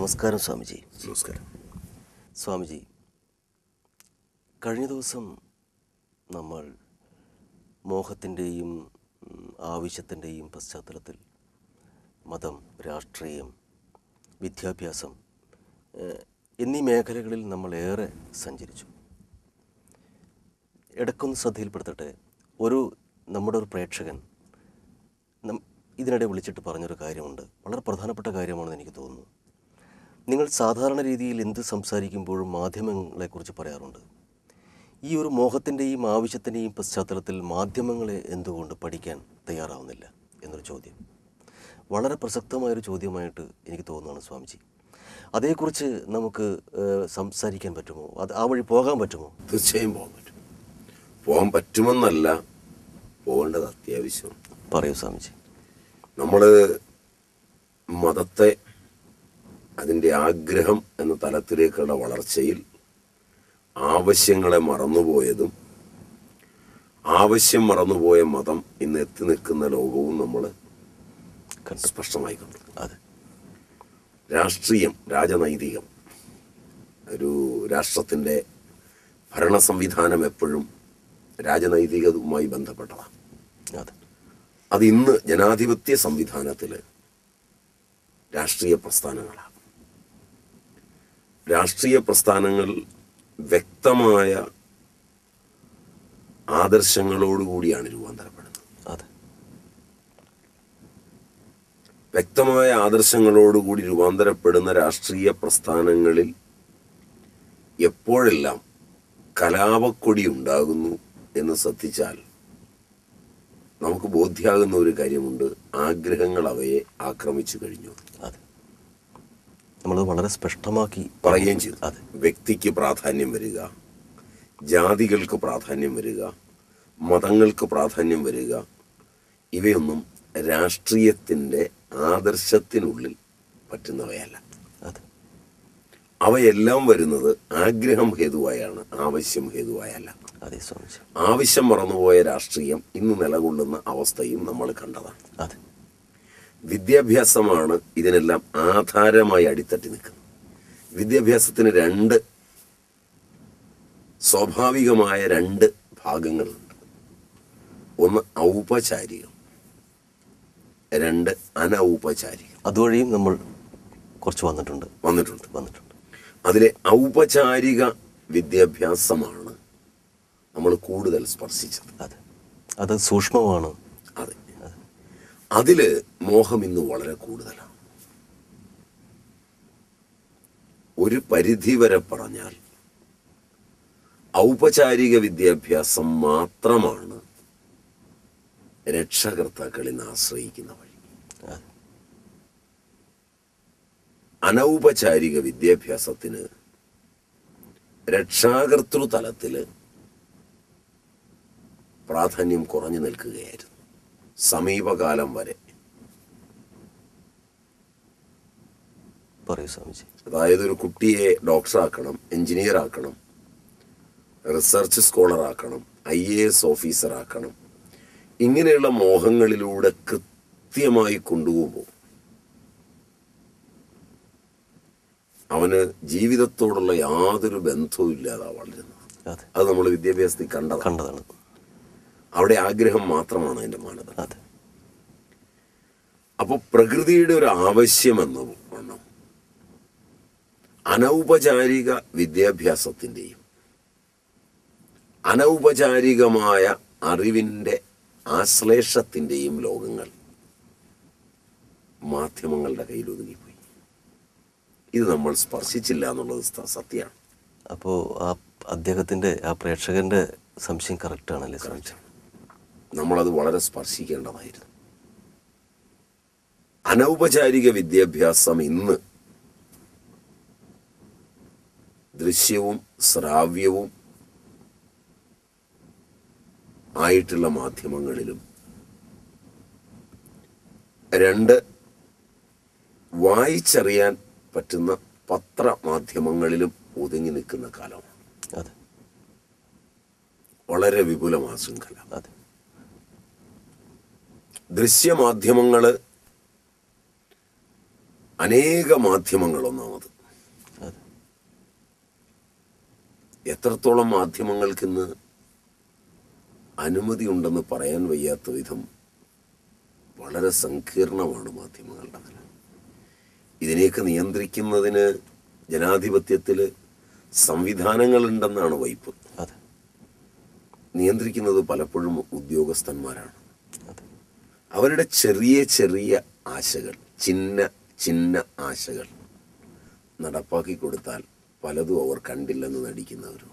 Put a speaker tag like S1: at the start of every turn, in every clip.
S1: നമസ്കാരം സ്വാമിജി
S2: നമസ്കാരം
S1: സ്വാമിജി കഴിഞ്ഞ ദിവസം നമ്മൾ മോഹത്തിൻ്റെയും ഉം, ആവശ്യത്തിൻ്റെയും പശ്ചാത്തലത്തിൽ മതം രാഷ്ട്രീയം വിദ്യാഭ്യാസം ഏഹ്, എന്നീ മേഖലകളിൽ നമ്മൾ ഏറെ സഞ്ചരിച്ചു ഇടയ്ക്കൊന്ന് ശ്രദ്ധയിൽപ്പെടുത്തട്ടെ ഒരു നമ്മുടെ ഒരു പ്രേക്ഷകൻ നം- ഇതിനിടെ വിളിച്ചിട്ട് പറഞ്ഞൊരു കാര്യമുണ്ട് വളരെ പ്രധാനപ്പെട്ട കാര്യമാണെന്ന് എനിക്ക് തോന്നുന്നു നിങ്ങൾ സാധാരണ രീതിയിൽ എന്ത് സംസാരിക്കുമ്പോഴും മാധ്യമങ്ങളെക്കുറിച്ച് പറയാറുണ്ട് ഈ ഒരു മോഹത്തിൻ്റെയും ആവശ്യത്തിൻ്റെയും പശ്ചാത്തലത്തിൽ മാധ്യമങ്ങളെ എന്തുകൊണ്ട് പഠിക്കാൻ തയ്യാറാവുന്നില്ല എന്നൊരു ചോദ്യം വളരെ പ്രസക്തമായൊരു ചോദ്യമായിട്ട് എനിക്ക് തോന്നുന്നതാണ് സ്വാമിജി അതേക്കുറിച്ച് നമുക്ക് ഏഹ്, സംസാരിക്കാൻ പറ്റുമോ അത് ആ വഴി പോകാൻ പറ്റുമോ
S2: തീർച്ചയായും പോകാൻ പറ്റും പോകാൻ പറ്റുമെന്നല്ല പോകേണ്ടത് അത്യാവശ്യമാണ്
S1: പറയൂ സ്വാമിജി
S2: നമ്മൾ മതത്തെ അതിൻ്റെ ആഗ്രഹം എന്ന തലത്തിലേക്കുള്ള വളർച്ചയിൽ ആവശ്യങ്ങളെ മറന്നുപോയതും ആവശ്യം മറന്നുപോയ മതം ഇന്ന് എത്തി നിൽക്കുന്ന ലോകവും നമ്മൾ
S1: കണ്ടു
S2: സ്പഷ്ടമായി കണ്ടു
S1: അതെ
S2: രാഷ്ട്രീയം രാജനൈതികം ഒരു രാഷ്ട്രത്തിൻ്റെ ഭരണ സംവിധാനം എപ്പോഴും രാജനൈതികവുമായി ബന്ധപ്പെട്ടതാണ്
S1: അതെ
S2: അത് ഇന്ന് ജനാധിപത്യ സംവിധാനത്തിൽ രാഷ്ട്രീയ പ്രസ്ഥാനങ്ങളാണ് രാഷ്ട്രീയ പ്രസ്ഥാനങ്ങൾ വ്യക്തമായ ആദർശങ്ങളോടുകൂടിയാണ് രൂപാന്തരപ്പെടുന്നത്
S1: അതെ
S2: വ്യക്തമായ ആദർശങ്ങളോടുകൂടി രൂപാന്തരപ്പെടുന്ന രാഷ്ട്രീയ പ്രസ്ഥാനങ്ങളിൽ എപ്പോഴെല്ലാം കലാപക്കൊടി ഉണ്ടാകുന്നു എന്ന് ശ്രദ്ധിച്ചാൽ നമുക്ക് ബോധ്യാകുന്ന ഒരു കാര്യമുണ്ട് ആഗ്രഹങ്ങൾ അവയെ ആക്രമിച്ചു കഴിഞ്ഞു
S1: അതെ നമ്മളത് വളരെ സ്പഷ്ടമാക്കി
S2: പറയുകയും ചെയ്തു
S1: അതെ
S2: വ്യക്തിക്ക് പ്രാധാന്യം വരിക ജാതികൾക്ക് പ്രാധാന്യം വരിക മതങ്ങൾക്ക് പ്രാധാന്യം വരിക ഇവയൊന്നും രാഷ്ട്രീയത്തിൻ്റെ ആദർശത്തിനുള്ളിൽ പറ്റുന്നവയല്ല
S1: അതെ
S2: അവയെല്ലാം വരുന്നത് ആഗ്രഹം ഹേതുവായാണ് ആവശ്യം ഹേതുവായല്ല
S1: അതെ സ്വാമിജി
S2: ആവശ്യം മറന്നുപോയ രാഷ്ട്രീയം ഇന്ന് നിലകൊള്ളുന്ന അവസ്ഥയും നമ്മൾ കണ്ടതാണ്
S1: അതെ
S2: വിദ്യാഭ്യാസമാണ് ഇതിനെല്ലാം ആധാരമായി അടിത്തട്ടി നിൽക്കുന്നത് വിദ്യാഭ്യാസത്തിന് രണ്ട് സ്വാഭാവികമായ രണ്ട് ഭാഗങ്ങളുണ്ട് ഒന്ന് ഔപചാരികം രണ്ട് അനൗപചാരികം
S1: അതുവഴിയും നമ്മൾ കുറച്ച് വന്നിട്ടുണ്ട്
S2: വന്നിട്ടുണ്ട്
S1: വന്നിട്ടുണ്ട്
S2: അതിലെ ഔപചാരിക വിദ്യാഭ്യാസമാണ് നമ്മൾ കൂടുതൽ സ്പർശിച്ചത്
S1: അതെ അത് സൂക്ഷ്മമാണ്
S2: അതെ അതില് മോഹം ഇന്ന് വളരെ കൂടുതലാണ് ഒരു പരിധി വരെ പറഞ്ഞാൽ ഔപചാരിക വിദ്യാഭ്യാസം മാത്രമാണ് രക്ഷകർത്താക്കൾ ഇന്ന് ആശ്രയിക്കുന്ന വഴി
S1: അതെ
S2: അനൗപചാരിക വിദ്യാഭ്യാസത്തിന് രക്ഷാകർതൃ തലത്തില് പ്രാധാന്യം കുറഞ്ഞു നിൽക്കുകയായിരുന്നു സമീപകാലം വരെ
S1: പറയൂ സ്വാമിജി
S2: അതായത് ഒരു കുട്ടിയെ ഡോക്ടറാക്കണം എഞ്ചിനീയർ ആക്കണം റിസർച്ച് സ്കോളർ ആക്കണം ഐ എ എസ് ഓഫീസർ ആക്കണം ഇങ്ങനെയുള്ള മോഹങ്ങളിലൂടെ കൃത്യമായി കൊണ്ടുപോകുമ്പോൾ അവന് ജീവിതത്തോടുള്ള യാതൊരു ബന്ധവും ഇല്ലാതാ വളരുന്നത്
S1: അതെ
S2: അത് നമ്മൾ വിദ്യാഭ്യാസത്തിൽ കണ്ടതാണ്
S1: കണ്ടതാണ്
S2: അവിടെ ആഗ്രഹം മാത്രമാണ് അതിന്റെ മാനദണ്ഡം
S1: അതെ
S2: അപ്പോൾ പ്രകൃതിയുടെ ഒരു ആവശ്യമെന്ന വണ്ണം അനൗപചാരിക വിദ്യാഭ്യാസത്തിൻ്റെയും അനൗപചാരികമായ അറിവിൻ്റെ ആശ്ലേഷത്തിൻ്റെയും ലോകങ്ങൾ മാധ്യമങ്ങളുടെ കയ്യിൽ ഒതുങ്ങിപ്പോയി ഇത് നമ്മൾ സ്പർശിച്ചില്ല എന്നുള്ളത് സ- സത്യമാണ്
S1: അപ്പോൾ ആ അദ്ദേഹത്തിൻ്റെ ആ പ്രേക്ഷകൻ്റെ സംശയം കറക്റ്റാണല്ലേ സ്വാമിജി
S2: നമ്മളത് വളരെ സ്പർശിക്കേണ്ടതായിരുന്നു അനൗപചാരിക വിദ്യാഭ്യാസം ഇന്ന് ദൃശ്യവും ശ്രാവ്യവും ആയിട്ടുള്ള മാധ്യമങ്ങളിലും രണ്ട് വായിച്ചറിയാൻ പറ്റുന്ന പത്രമാധ്യമങ്ങളിലും ഒതുങ്ങി നിൽക്കുന്ന കാലമാണ്
S1: അതെ
S2: വളരെ വിപുലമായ ശൃംഖല
S1: അതെ
S2: ദൃശ്യമാധ്യമങ്ങൾ അനേക മാധ്യമങ്ങൾ ഒന്നാമത്
S1: അതെ
S2: എത്രത്തോളം മാധ്യമങ്ങൾക്കിന്ന് അനുമതി ഉണ്ടെന്ന് പറയാൻ വയ്യാത്ത വിധം വളരെ സങ്കീർണമാണ് മാധ്യമങ്ങളുടെ നില ഇതിനെയൊക്കെ നിയന്ത്രിക്കുന്നതിന് ജനാധിപത്യത്തിൽ സംവിധാനങ്ങളുണ്ടെന്നാണ് വൈപ്പ്
S1: അതെ
S2: നിയന്ത്രിക്കുന്നത് പലപ്പോഴും ഉദ്യോഗസ്ഥന്മാരാണ്
S1: അതെ
S2: അവരുടെ ചെറിയ ചെറിയ ആശകൾ ചിന്ന ചിന്ന ആശകൾ നടപ്പാക്കി കൊടുത്താൽ പലതും അവർ കണ്ടില്ലെന്ന് നടിക്കുന്നവരുമാണ്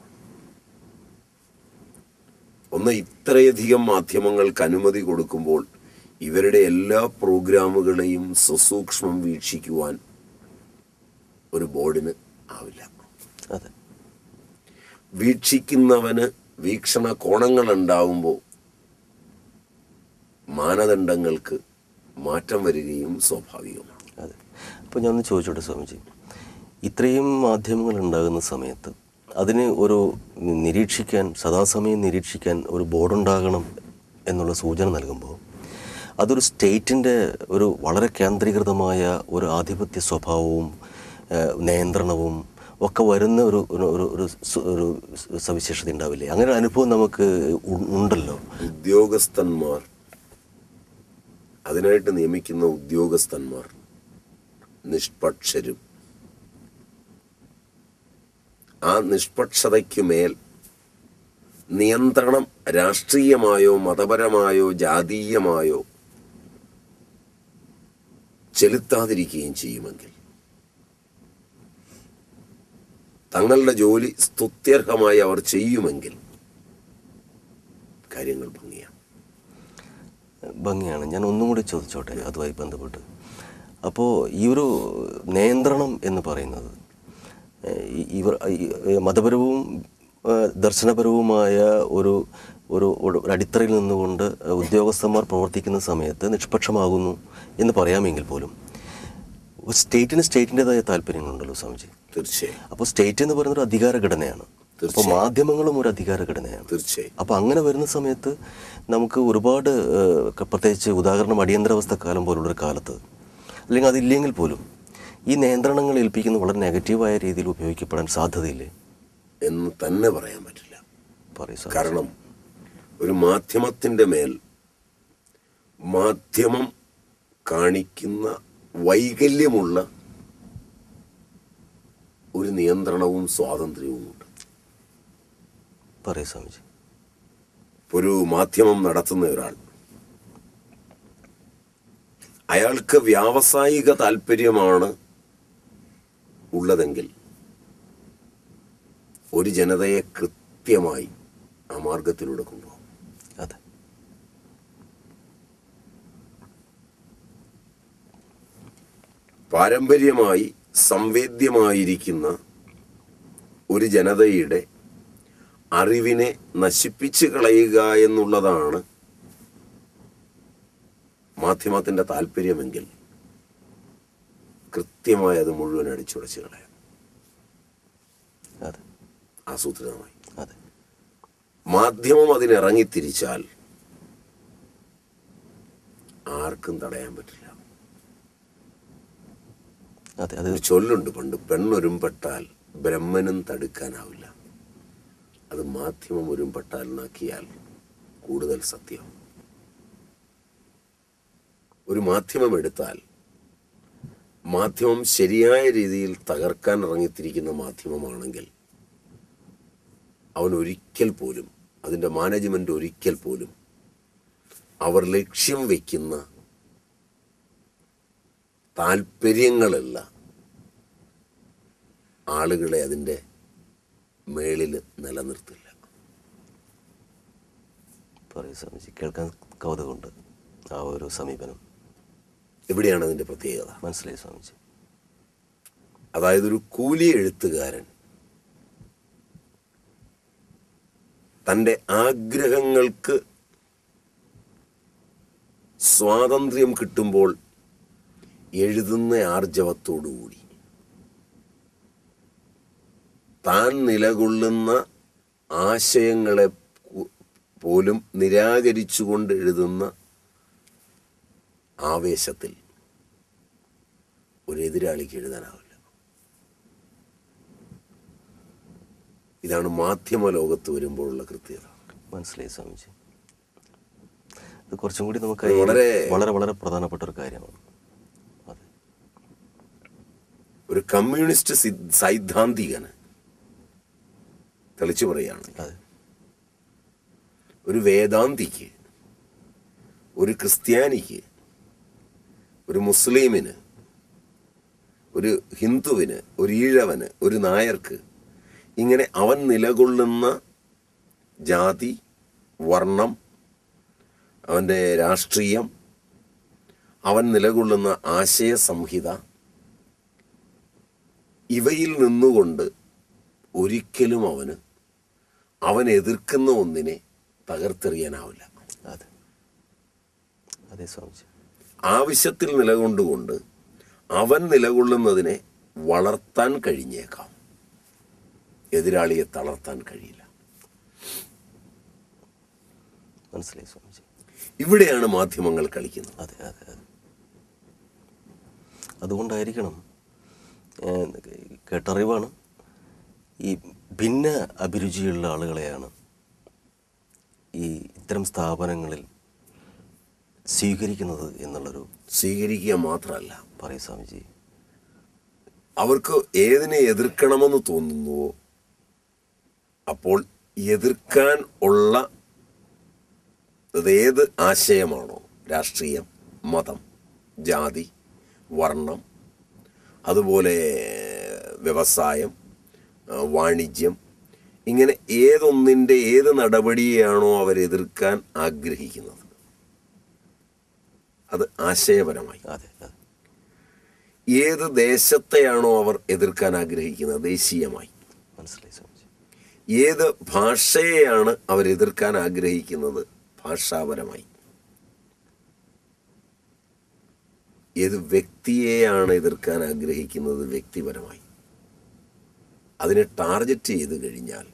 S2: ഒന്ന് ഇത്രയധികം മാധ്യമങ്ങൾക്ക് അനുമതി കൊടുക്കുമ്പോൾ ഇവരുടെ എല്ലാ പ്രോഗ്രാമുകളെയും സുസൂക്ഷ്മം വീക്ഷിക്കുവാൻ ഒരു ബോർഡിന് ആവില്ല
S1: അതെ
S2: വീക്ഷിക്കുന്നവന് വീക്ഷണ കോണങ്ങൾ ഉണ്ടാവുമ്പോൾ മാനദണ്ഡങ്ങൾക്ക് മാറ്റം വരികയും സ്വാഭാവികമാണ്
S1: അതെ അപ്പോൾ ഞാൻ ഒന്ന് ചോദിച്ചോട്ടെ സ്വാമിജി ഇത്രയും മാധ്യമങ്ങൾ ഉണ്ടാകുന്ന സമയത്ത് അതിന് ഒരു നിരീക്ഷിക്കാൻ സദാസമയം നിരീക്ഷിക്കാൻ ഒരു ബോർഡുണ്ടാകണം എന്നുള്ള സൂചന നൽകുമ്പോൾ അതൊരു സ്റ്റേറ്റിൻ്റെ ഒരു വളരെ കേന്ദ്രീകൃതമായ ഒരു ആധിപത്യ സ്വഭാവവും ഏഹ്, നിയന്ത്രണവും ഒക്കെ വരുന്ന ഒരു ഒരു ഒരു- ഒരു സു- ഒരു സവിശേഷത ഉണ്ടാവില്ലേ അങ്ങനെ ഒരു അനുഭവം നമുക്ക് ഉ- ഉണ്ടല്ലോ
S2: ഉദ്യോഗസ്ഥന്മാർ അതിനായിട്ട് നിയമിക്കുന്ന ഉദ്യോഗസ്ഥന്മാർ നിഷ്പക്ഷരും ആ നിഷ്പക്ഷതയ്ക്ക് മേൽ നിയന്ത്രണം രാഷ്ട്രീയമായോ മതപരമായോ ജാതീയമായോ ചെലുത്താതിരിക്കുകയും ചെയ്യുമെങ്കിൽ തങ്ങളുടെ ജോലി സ്തുത്യർഹമായി അവർ ചെയ്യുമെങ്കിൽ കാര്യങ്ങൾ ഭംഗിയാണ്
S1: ഭംഗിയാണ് ഞാൻ ഒന്നും കൂടി ചോദിച്ചോട്ടെ അതുമായി ബന്ധപ്പെട്ട് അപ്പോൾ ഈ ഒരു നിയന്ത്രണം എന്ന് പറയുന്നത് ഏഹ്, ഈ- ഇവർ ഈ- ഈ മതപരവും ഏഹ്, ദർശനപരവുമായ ഒരു ഒരു ഒരു അടിത്തറയിൽ നിന്നുകൊണ്ട് ഉദ്യോഗസ്ഥന്മാർ പ്രവർത്തിക്കുന്ന സമയത്ത് നിഷ്പക്ഷമാകുന്നു എന്ന് പറയാമെങ്കിൽ പോലും ഒരു സ്റ്റേറ്റിന് സ്റ്റേറ്റിൻ്റെതായ താല്പര്യങ്ങളുണ്ടല്ലോ സ്വാമിജി
S2: തീർച്ചയായും
S1: അപ്പോൾ സ്റ്റേറ്റ് എന്ന് പറയുന്നത് ഒരു അധികാര ഘടനയാണ് അപ്പോൾ
S2: തീർച്ചയായും.
S1: മാധ്യമങ്ങളും ഒരു അധികാര ഘടനയാണ്
S2: തീർച്ചയായും
S1: അപ്പോൾ അങ്ങനെ വരുന്ന സമയത്ത് നമുക്ക് ഒരുപാട് ഏഹ്, ക- പ്രത്യേകിച്ച് ഉദാഹരണം അടിയന്തരാവസ്ഥ കാലം പോലുള്ളൊരു കാലത്ത് അല്ലെങ്കിൽ അതില്ലെങ്കിൽ പോലും ഈ നിയന്ത്രണങ്ങൾ ഏൽപ്പിക്കുന്നത് വളരെ നെഗറ്റീവായ രീതിയിൽ ഉപയോഗിക്കപ്പെടാൻ സാധ്യതയില്ലേ
S2: എന്ന് തന്നെ പറയാൻ പറ്റില്ല
S1: പറയൂ സാർ
S2: കാരണം ഒരു മാധ്യമത്തിൻ്റെ മേൽ മാധ്യമം കാണിക്കുന്ന വൈകല്യമുള്ള ഒരു നിയന്ത്രണവും സ്വാതന്ത്ര്യവുമുണ്ട്
S1: പറയൂ സ്വാമിജി
S2: ഒരു മാധ്യമം നടത്തുന്ന ഒരാൾ അയാൾക്ക് വ്യാവസായിക താല്പര്യമാണ് ഉള്ളതെങ്കിൽ ഒരു ജനതയെ കൃത്യമായി ആ മാർഗത്തിലൂടെ കൊണ്ടുപോകും
S1: അതെ
S2: പാരമ്പര്യമായി സംവേദ്യമായിരിക്കുന്ന ഒരു ജനതയുടെ അറിവിനെ നശിപ്പിച്ചു കളയുക എന്നുള്ളതാണ് മാധ്യമത്തിന്റെ താല്പര്യമെങ്കിൽ കൃത്യമായി അത് മുഴുവൻ അടിച്ചുടച്ച് കളയാം
S1: അതെ
S2: ആസൂത്രിതമായി
S1: അതെ
S2: മാധ്യമം അതിനിറങ്ങിത്തിരിച്ചാൽ ആർക്കും തടയാൻ പറ്റില്ല
S1: അതെ അത്
S2: ഒരു ചൊല്ലുണ്ട് പണ്ട് പെണ്ണൊരുമ്പെട്ടാൽ ബ്രഹ്മനും തടുക്കാനാവില്ല അത് മാധ്യമം ഒരുമ്പെട്ടാൽ നാക്കിയാൽ കൂടുതൽ സത്യം ഒരു മാധ്യമം എടുത്താൽ മാധ്യമം ശരിയായ രീതിയിൽ തകർക്കാൻ ഇറങ്ങിത്തിരിക്കുന്ന മാധ്യമമാണെങ്കിൽ അവൻ ഒരിക്കൽ പോലും അതിൻ്റെ മാനേജ്മെൻ്റ് ഒരിക്കൽ പോലും അവർ ലക്ഷ്യം വയ്ക്കുന്ന താല്പര്യങ്ങളല്ല ആളുകളെ അതിൻ്റെ മേളിൽ നിലനിർത്തില്ല
S1: പറയൂ സ്വാമിജി കേൾക്കാൻ കൗതുകമുണ്ട് ആ ഒരു സമീപനം
S2: എവിടെയാണ് അതിൻ്റെ പ്രത്യേകത
S1: മനസ്സിലായി സ്വാമിജി
S2: അതായത് ഒരു കൂലി എഴുത്തുകാരൻ തൻ്റെ ആഗ്രഹങ്ങൾക്ക് സ്വാതന്ത്ര്യം കിട്ടുമ്പോൾ എഴുതുന്ന ആർജവത്തോടുകൂടി താൻ നിലകൊള്ളുന്ന ആശയങ്ങളെ പോ- പോലും നിരാകരിച്ചുകൊണ്ട് എഴുതുന്ന ആവേശത്തിൽ ഒരു എതിരാളിക്ക് എഴുതാനാവില്ല ഇതാണ് മാധ്യമ ലോകത്ത് വരുമ്പോഴുള്ള കൃത്യത
S1: മനസ്സിലായി സ്വാമിജി ഇത് കുറച്ചും കൂടി നമുക്ക്
S2: അത് വളരെ-
S1: വളരെ വളരെ പ്രധാനപ്പെട്ട ഒരു കാര്യമാണ് അതെ
S2: ഒരു കമ്മ്യൂണിസ്റ്റ് സിദ്- സൈദ്ധാന്തികന് തെളിച്ചു പറയുകയാണ്
S1: അതെ
S2: ഒരു വേദാന്തിക്ക് ഒരു ക്രിസ്ത്യാനിക്ക് ഒരു മുസ്ലിമിന് ഒരു ഹിന്ദുവിന് ഒരു ഈഴവന് ഒരു നായർക്ക് ഇങ്ങനെ അവൻ നിലകൊള്ളുന്ന ജാതി വർണ്ണം അവൻ്റെ രാഷ്ട്രീയം അവൻ നിലകൊള്ളുന്ന ആശയ സംഹിത ഇവയിൽ നിന്നുകൊണ്ട് ഒരിക്കലും അവന് അവൻ എതിർക്കുന്ന ഒന്നിനെ തകർത്തെറിയാനാവില്ല
S1: അതെ അതെ സ്വാമിജി
S2: ആവശ്യത്തിൽ നിലകൊണ്ടുകൊണ്ട് അവൻ നിലകൊള്ളുന്നതിനെ വളർത്താൻ കഴിഞ്ഞേക്കാം എതിരാളിയെ തളർത്താൻ കഴിയില്ല
S1: മനസ്സിലായി സ്വാമിജി
S2: ഇവിടെയാണ് മാധ്യമങ്ങൾ കളിക്കുന്നത്
S1: അതെ അതെ അതെ അതുകൊണ്ടായിരിക്കണം ഏഹ്, കേട്ടറിവാണ് ഈ ഭിന്ന അഭിരുചിയുള്ള ആളുകളെയാണ് ഈ ഇത്തരം സ്ഥാപനങ്ങളിൽ സ്വീകരിക്കുന്നത് എന്നുള്ളൊരു
S2: സ്വീകരിക്കുക മാത്രമല്ല
S1: പറയും സ്വാമിജി
S2: അവർക്ക് ഏതിനെ എതിർക്കണമെന്ന് തോന്നുന്നുവോ അപ്പോൾ എതിർക്കാൻ ഉള്ള അത് ഏത് ആശയമാണോ രാഷ്ട്രീയം മതം ജാതി വർണ്ണം അതുപോലെ വ്യവസായം ആ, വാണിജ്യം ഇങ്ങനെ ഏതൊന്നിൻ്റെ ഏത് നടപടിയെയാണോ അവർ എതിർക്കാൻ ആഗ്രഹിക്കുന്നത് അത് ആശയപരമായി
S1: അതെ അതെ
S2: ഏത് ദേശത്തെയാണോ അവർ എതിർക്കാൻ ആഗ്രഹിക്കുന്നത് ദേശീയമായി
S1: മനസ്സിലായി സ്വാമിജി
S2: ഏത് ഭാഷയെയാണ് അവർ എതിർക്കാൻ ആഗ്രഹിക്കുന്നത് ഭാഷാപരമായി ഏത് വ്യക്തിയെയാണ് എതിർക്കാൻ ആഗ്രഹിക്കുന്നത് വ്യക്തിപരമായി അതിനെ ടാർഗറ്റ് ചെയ്ത് കഴിഞ്ഞാൽ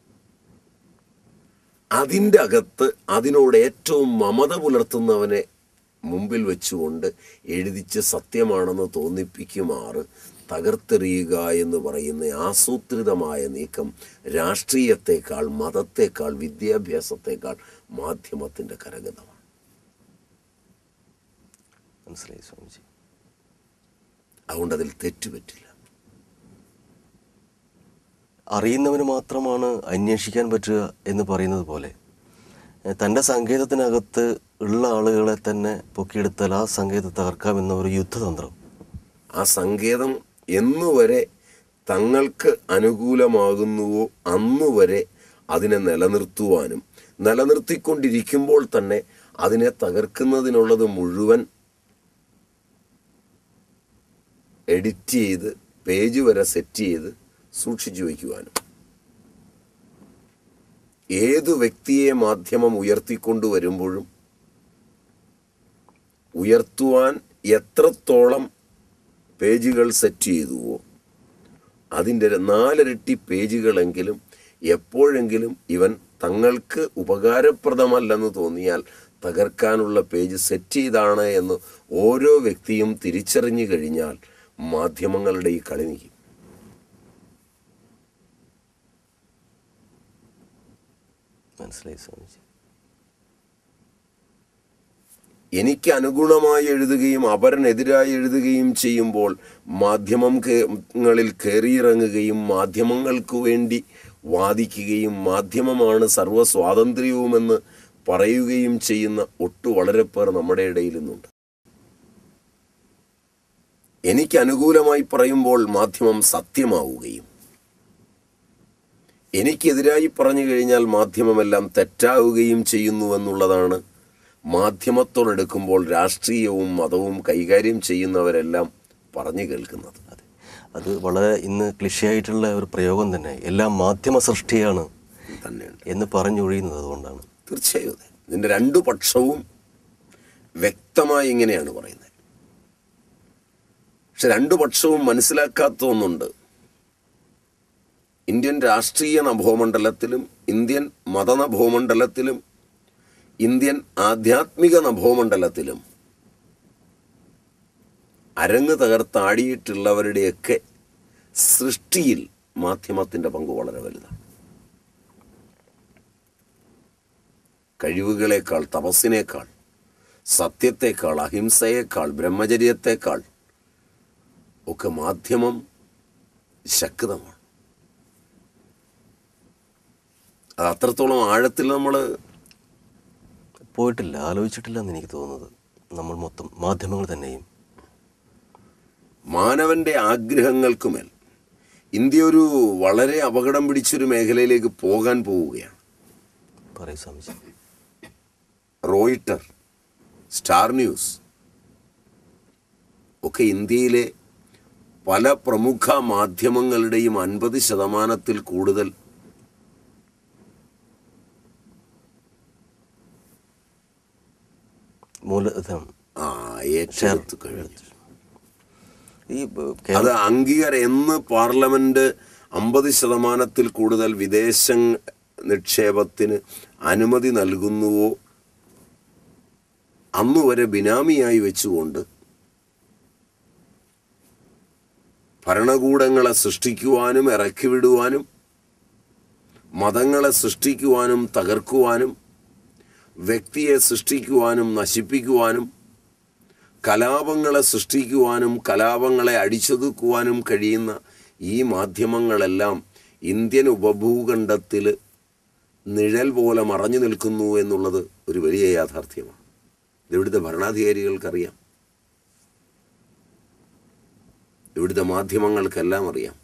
S2: അതിൻ്റെ അകത്ത് അതിനോട് ഏറ്റവും മമത പുലർത്തുന്നവനെ മുമ്പിൽ വെച്ചുകൊണ്ട് എഴുതിച്ച് സത്യമാണെന്ന് തോന്നിപ്പിക്കുമാറ് തകർത്തെറിയുക എന്ന് പറയുന്ന ആസൂത്രിതമായ നീക്കം രാഷ്ട്രീയത്തെക്കാൾ മതത്തെക്കാൾ വിദ്യാഭ്യാസത്തെക്കാൾ മാധ്യമത്തിൻ്റെ കരഗതമാണ്
S1: മനസ്സിലായി സ്വാമിജി
S2: അതുകൊണ്ട് അതിൽ തെറ്റുപറ്റില്ല
S1: അറിയുന്നവന് മാത്രമാണ് അന്വേഷിക്കാൻ പറ്റുക എന്ന് പറയുന്നത് പോലെ ഏഹ്, തൻ്റെ സങ്കേതത്തിനകത്ത് ഉള്ള ആളുകളെ തന്നെ പൊക്കിയെടുത്താൽ ആ സങ്കേതത്തെ തകർക്കാമെന്ന ഒരു യുദ്ധതന്ത്രം
S2: ആ സങ്കേതം എന്നുവരെ തങ്ങൾക്ക് അനുകൂലമാകുന്നുവോ അന്നുവരെ അതിനെ നിലനിർത്തുവാനും നിലനിർത്തിക്കൊണ്ടിരിക്കുമ്പോൾ തന്നെ അതിനെ തകർക്കുന്നതിനുള്ളത് മുഴുവൻ എഡിറ്റ് ചെയ്ത് പേജ് വരെ സെറ്റ് ചെയ്ത് സൂക്ഷിച്ചു വയ്ക്കുവാനും ഏതു വ്യക്തിയെ മാധ്യമം ഉയർത്തിക്കൊണ്ടുവരുമ്പോഴും ഉയർത്തുവാൻ എത്രത്തോളം പേജുകൾ സെറ്റ് ചെയ്തുവോ അതിൻ്റെ നാലിരട്ടി പേജുകളെങ്കിലും എപ്പോഴെങ്കിലും ഇവൻ തങ്ങൾക്ക് ഉപകാരപ്രദമല്ലെന്ന് തോന്നിയാൽ തകർക്കാനുള്ള പേജ് സെറ്റ് ചെയ്താണ് എന്ന് ഓരോ വ്യക്തിയും തിരിച്ചറിഞ്ഞു കഴിഞ്ഞാൽ മാധ്യമങ്ങളുടെ ഈ കളി നിൽക്കും
S1: മനസ്സിലായി സ്വാമിജി
S2: എനിക്ക് അനുഗുണമായി എഴുതുകയും അപരനെതിരായി എഴുതുകയും ചെയ്യുമ്പോൾ മാധ്യമം കേ- ങ്ങളിൽ കയറിയിറങ്ങുകയും മാധ്യമങ്ങൾക്ക് വേണ്ടി വാദിക്കുകയും മാധ്യമമാണ് സർവ്വ സ്വാതന്ത്ര്യവുമെന്ന് പറയുകയും ചെയ്യുന്ന ഒട്ടു വളരെ പേർ നമ്മുടെ ഇടയിൽ ഇന്നുണ്ട് എനിക്ക് അനുകൂലമായി പറയുമ്പോൾ മാധ്യമം സത്യമാവുകയും എനിക്കെതിരായി പറഞ്ഞു കഴിഞ്ഞാൽ മാധ്യമമെല്ലാം തെറ്റാവുകയും ചെയ്യുന്നുവെന്നുള്ളതാണ് മാധ്യമത്തോടെടുക്കുമ്പോൾ രാഷ്ട്രീയവും മതവും കൈകാര്യം ചെയ്യുന്നവരെല്ലാം പറഞ്ഞു കേൾക്കുന്നത്
S1: അതെ അത് വളരെ ഇന്ന് ക്ലിഷയായിട്ടുള്ള ഒരു പ്രയോഗം തന്നെ എല്ലാം മാധ്യമ സൃഷ്ടിയാണ്
S2: തന്നെയുണ്ട്
S1: എന്ന് പറഞ്ഞൊഴിയുന്നത് അതുകൊണ്ടാണ്
S2: തീർച്ചയായും അതെ ഇതിൻ്റെ രണ്ടു പക്ഷവും വ്യക്തമായി ഇങ്ങനെയാണ് പറയുന്നത് പക്ഷെ രണ്ടു പക്ഷവും മനസ്സിലാക്കാത്ത ഒന്നുണ്ട് ഇന്ത്യൻ രാഷ്ട്രീയ നഭോമണ്ഡലത്തിലും ഇന്ത്യൻ മതനഭോമണ്ഡലത്തിലും ഇന്ത്യൻ ആധ്യാത്മിക നഭോമണ്ഡലത്തിലും അരങ്ങ് തകർത്താടിയിട്ടുള്ളവരുടെയൊക്കെ സൃഷ്ടിയിൽ മാധ്യമത്തിൻ്റെ പങ്ക് വളരെ വലുതാണ് കഴിവുകളേക്കാൾ തപസ്സിനേക്കാൾ സത്യത്തേക്കാൾ അഹിംസയേക്കാൾ ബ്രഹ്മചര്യത്തേക്കാൾ ഒക്കെ മാധ്യമം ശക്തമാണ് അത് അത്രത്തോളം ആഴത്തിൽ നമ്മൾ
S1: പോയിട്ടില്ല ആലോചിച്ചിട്ടില്ല എന്ന് എനിക്ക് തോന്നുന്നത് നമ്മൾ മൊത്തം മാധ്യമങ്ങൾ തന്നെയും
S2: മാനവന്റെ ആഗ്രഹങ്ങൾക്കുമേൽ ഇന്ത്യ ഒരു വളരെ അപകടം പിടിച്ചൊരു മേഖലയിലേക്ക് പോകാൻ പോവുകയാണ്
S1: പറയൂ സ്വാമിജി
S2: റോയിട്ടർ സ്റ്റാർ ന്യൂസ് ഒക്കെ ഇന്ത്യയിലെ പല പ്രമുഖ മാധ്യമങ്ങളുടെയും അൻപത് ശതമാനത്തിൽ കൂടുതൽ
S1: മൂലധനം
S2: ആ ഏറ്റെടുത്തു കഴിഞ്ഞു
S1: ഈ ഏഹ്,
S2: അത്
S1: കേരള
S2: അംഗീകാരം എന്ന് പാർലമെന്റ് അമ്പത് ശതമാനത്തിൽ കൂടുതൽ വിദേശ നിക്ഷേപത്തിന് അനുമതി നൽകുന്നുവോ അന്ന് വരെ ബിനാമിയായി വെച്ചുകൊണ്ട് ഭരണകൂടങ്ങളെ സൃഷ്ടിക്കുവാനും ഇറക്കിവിടുവാനും മതങ്ങളെ സൃഷ്ടിക്കുവാനും തകർക്കുവാനും വ്യക്തിയെ സൃഷ്ടിക്കുവാനും നശിപ്പിക്കുവാനും കലാപങ്ങളെ സൃഷ്ടിക്കുവാനും കലാപങ്ങളെ അടിച്ചൊതുക്കുവാനും കഴിയുന്ന ഈ മാധ്യമങ്ങളെല്ലാം ഇന്ത്യൻ ഉപഭൂഖണ്ഡത്തിൽ നിഴൽ പോലെ മറഞ്ഞു നിൽക്കുന്നു എന്നുള്ളത് ഒരു വലിയ യാഥാർത്ഥ്യമാണ് ഇത് ഇവിടുത്തെ ഭരണാധികാരികൾക്കറിയാം ഇവിടുത്തെ മാധ്യമങ്ങൾക്കെല്ലാം അറിയാം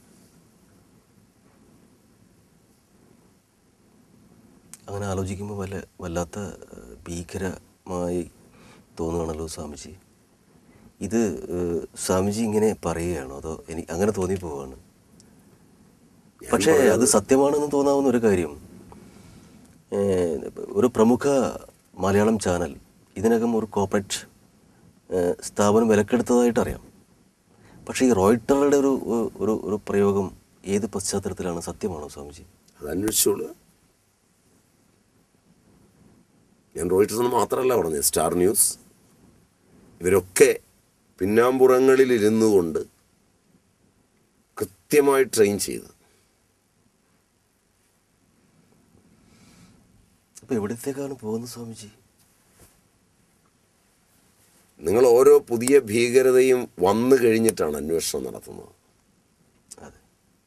S1: അങ്ങനെ ആലോചിക്കുമ്പോൾ വല്ല വല്ലാത്ത ഏഹ്, ഭീകരമായി തോന്നുകയാണല്ലോ സ്വാമിജി ഇത് ഏഹ്, സ്വാമിജി ഇങ്ങനെ പറയുകയാണോ അതോ എനിക്ക് അങ്ങനെ തോന്നിപ്പോവാണ് പക്ഷേ അത് സത്യമാണെന്ന് തോന്നാവുന്ന ഒരു കാര്യം ഏഹ്, ഒരു പ്രമുഖ മലയാളം ചാനൽ ഇതിനകം ഒരു കോർപ്പറേറ്റ് ഏഹ്, സ്ഥാപനം വിലക്കെടുത്തതായിട്ട് അറിയാം പക്ഷേ ഈ റോയിട്ടറുടെ ഒരു ഒരു ഒരു പ്രയോഗം ഏത് പശ്ചാത്തലത്തിലാണ് സത്യമാണോ സ്വാമിജി
S2: അത് അന്വേഷിച്ചോളുക ഞാൻ റോയിട്ടേഴ്സ് എന്ന് മാത്രമല്ല പറഞ്ഞത് സ്റ്റാർ ന്യൂസ് ഇവരൊക്കെ പിന്നാമ്പുറങ്ങളിൽ ഇരുന്നു കൊണ്ട് കൃത്യമായി ട്രെയിൻ ചെയ്ത്
S1: അപ്പോൾ എവിടത്തേക്കാണ് പോകുന്നത് സ്വാമിജി
S2: നിങ്ങൾ ഓരോ പുതിയ ഭീകരതയും വന്നു കഴിഞ്ഞിട്ടാണ് അന്വേഷണം നടത്തുന്നത്
S1: അതെ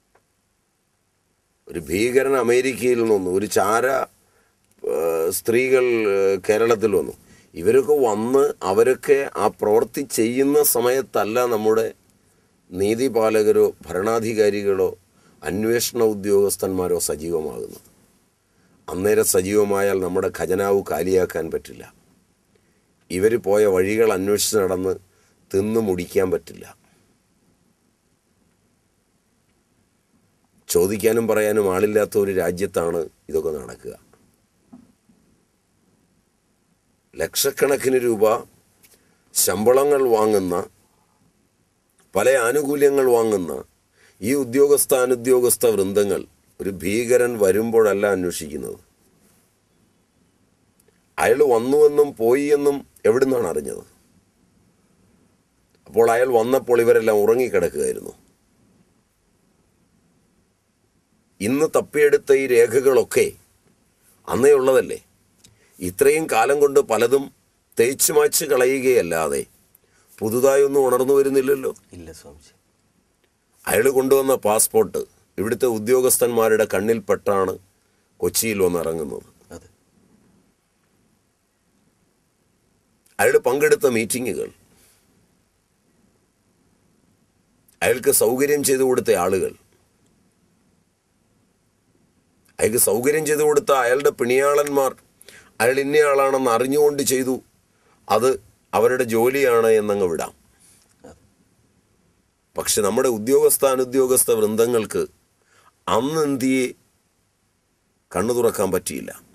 S2: ഒരു ഭീകരൻ അമേരിക്കയിൽ നിന്നു ഒരു ചാര ആ, സ്ത്രീകൾ ആ, കേരളത്തിൽ വന്നു ഇവരൊക്കെ വന്ന് അവരൊക്കെ ആ പ്രവൃത്തി ചെയ്യുന്ന സമയത്തല്ല നമ്മുടെ നീതിപാലകരോ ഭരണാധികാരികളോ അന്വേഷണ ഉദ്യോഗസ്ഥന്മാരോ സജീവമാകുന്നത് അന്നേരം സജീവമായാൽ നമ്മുടെ ഖജനാവ് കാലിയാക്കാൻ പറ്റില്ല ഇവർ പോയ വഴികൾ അന്വേഷിച്ച് നടന്ന് തിന്നു മുടിക്കാൻ പറ്റില്ല ചോദിക്കാനും പറയാനും ആളില്ലാത്ത ഒരു രാജ്യത്താണ് ഇതൊക്കെ നടക്കുക ലക്ഷക്കണക്കിന് രൂപ ശമ്പളങ്ങൾ വാങ്ങുന്ന പല ആനുകൂല്യങ്ങൾ വാങ്ങുന്ന ഈ ഉദ്യോഗസ്ഥ അനുദ്യോഗസ്ഥ വൃന്ദങ്ങൾ ഒരു ഭീകരൻ വരുമ്പോഴല്ല അന്വേഷിക്കുന്നത് അയാൾ വന്നുവെന്നും പോയി എന്നും എവിടുന്നാണ് അറിഞ്ഞത് അപ്പോൾ അയാൾ വന്നപ്പോൾ ഇവരെല്ലാം ഉറങ്ങിക്കിടക്കുകയായിരുന്നു ഇന്ന് തപ്പിയെടുത്ത ഈ രേഖകളൊക്കെ അന്നേ ഉള്ളതല്ലേ ഇത്രയും കാലം കൊണ്ട് പലതും തേച്ചു മാച്ച് കളയുകയല്ലാതെ പുതുതായി ഒന്നും ഉണർന്നു വരുന്നില്ലല്ലോ
S1: ഇല്ല സ്വാമിജി
S2: അയാൾ കൊണ്ടുവന്ന പാസ്പോർട്ട് ഇവിടുത്തെ ഉദ്യോഗസ്ഥന്മാരുടെ കണ്ണിൽപ്പെട്ടാണ് കൊച്ചിയിൽ വന്നിറങ്ങുന്നത്
S1: അതെ
S2: അയാൾ പങ്കെടുത്ത മീറ്റിങ്ങുകൾ അയാൾക്ക് സൗകര്യം ചെയ്തു കൊടുത്ത ആളുകൾ അയാൾക്ക് സൗകര്യം ചെയ്തു കൊടുത്ത അയാളുടെ പിണിയാളന്മാർ അയാൾ ഇന്നയാളാണെന്ന് അറിഞ്ഞുകൊണ്ട് ചെയ്തു അത് അവരുടെ ജോലിയാണ് എന്നങ്ങ് വിടാം
S1: അതെ
S2: പക്ഷെ നമ്മുടെ ഉദ്യോഗസ്ഥ അനുദ്യോഗസ്ഥ വൃന്ദങ്ങൾക്ക് അന്ന് എന്തിയെ കണ്ണു തുറക്കാൻ പറ്റിയില്ല